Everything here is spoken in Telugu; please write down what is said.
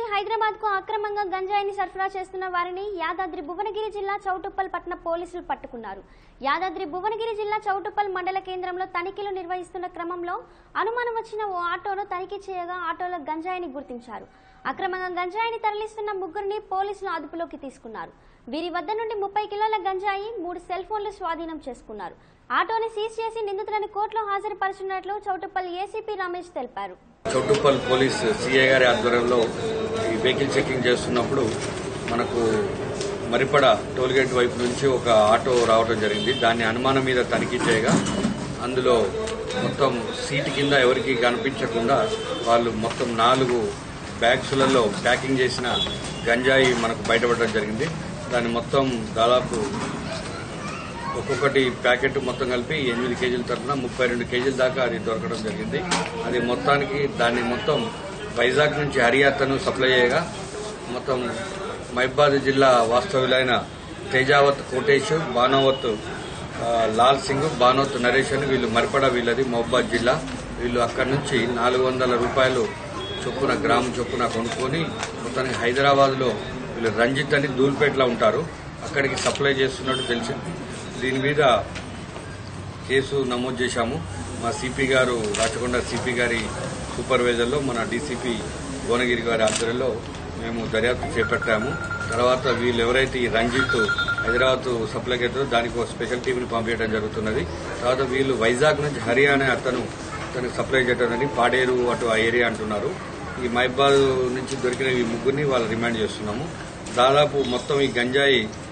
హైదరాబాద్ కు అక్రమంగా గంజాయిని సరఫరా చేస్తున్న వారిని యాదాద్రి భువనగిరి జిల్లా చౌటుప్పల్ పట్టణ పోలీసులు పట్టుకున్నారు యాదాద్రి భువనగిరి జిల్లా చౌటుప్పల్ మండల కేంద్రంలో తనిఖీలు నిర్వహిస్తున్న క్రమంలో అనుమానం వచ్చిన ఓ ఆటోను తనిఖీ చేయగా ఆటోలో గంజాయిని గుర్తించారు అక్రమంగా గంజాయిని తరలిస్తున్న ముగ్గురిని పోలీసులు అదుపులోకి తీసుకున్నారు వీరి వద్ద నుండి ముప్పై కిలోల గంజాయి మూడు సెల్ ఫోన్లు స్వాధీనం చేసుకున్నారు ఆటోని సీజ్ చేసి నిందితులను కోర్టులో హాజరుపరుచున్నట్లు చౌటుప్పల్ ఏసీపీ రమేష్ తెలిపారు చౌటుప్పల్ పోలీస్ సిఐ గారి ఆధ్వర్యంలో ఈ వెహికల్ చెకింగ్ చేస్తున్నప్పుడు మనకు మరిపడ టోల్గేట్ వైపు నుంచి ఒక ఆటో రావడం జరిగింది దాన్ని అనుమానం మీద తనిఖీ చేయగా అందులో మొత్తం సీటు కింద ఎవరికి కనిపించకుండా వాళ్ళు మొత్తం నాలుగు బ్యాగ్స్లలో ప్యాకింగ్ చేసిన గంజాయి మనకు బయటపడడం జరిగింది దాన్ని మొత్తం దాదాపు ఒక్కొక్కటి ప్యాకెట్ మొత్తం కలిపి ఎనిమిది కేజీల తరఫున ముప్పై రెండు కేజీల దాకా అది దొరకడం జరిగింది అది మొత్తానికి దాన్ని మొత్తం వైజాగ్ నుంచి హరియాతను సప్లై చేయగా మొత్తం మహిబాద్ జిల్లా వాస్తవ్యులైన తేజావత్ కోటేష్ బానోవత్ ఆ, లాల్ సింగ్ బానోత్ నరేష్ అని వీళ్ళు మరిపడ వీళ్ళది మహబాద్ జిల్లా వీళ్ళు అక్కడి నుంచి నాలుగు వందల రూపాయలు చొప్పున గ్రామం చొప్పున కొనుక్కొని మొత్తానికి హైదరాబాద్లో వీళ్ళు రంజిత్ అని ధూల్పేటలో ఉంటారు అక్కడికి సప్లై చేస్తున్నట్టు తెలిసింది దీని మీద కేసు నమోదు చేశాము మా సిపి గారు రాచకొండ సిపి గారి సూపర్వైజర్లో మన డీసీపీ భువనగిరి గారి ఆధ్వర్యంలో మేము దర్యాప్తు చేపట్టాము తర్వాత వీళ్ళు ఎవరైతే ఈ రంజిత్ హైదరాబాద్ సప్లై అవుతారో దానికి ఒక స్పెషల్ టీంని పంపించడం జరుగుతున్నది తర్వాత వీళ్ళు వైజాగ్ నుంచి హర్యానా అతను అతనికి సప్లై చేయడం పాడేరు అటు ఆ ఏరియా అంటున్నారు ఈ మైబాద్ నుంచి దొరికిన ఈ ముగ్గురిని వాళ్ళు రిమాండ్ చేస్తున్నాము దాదాపు మొత్తం ఈ గంజాయి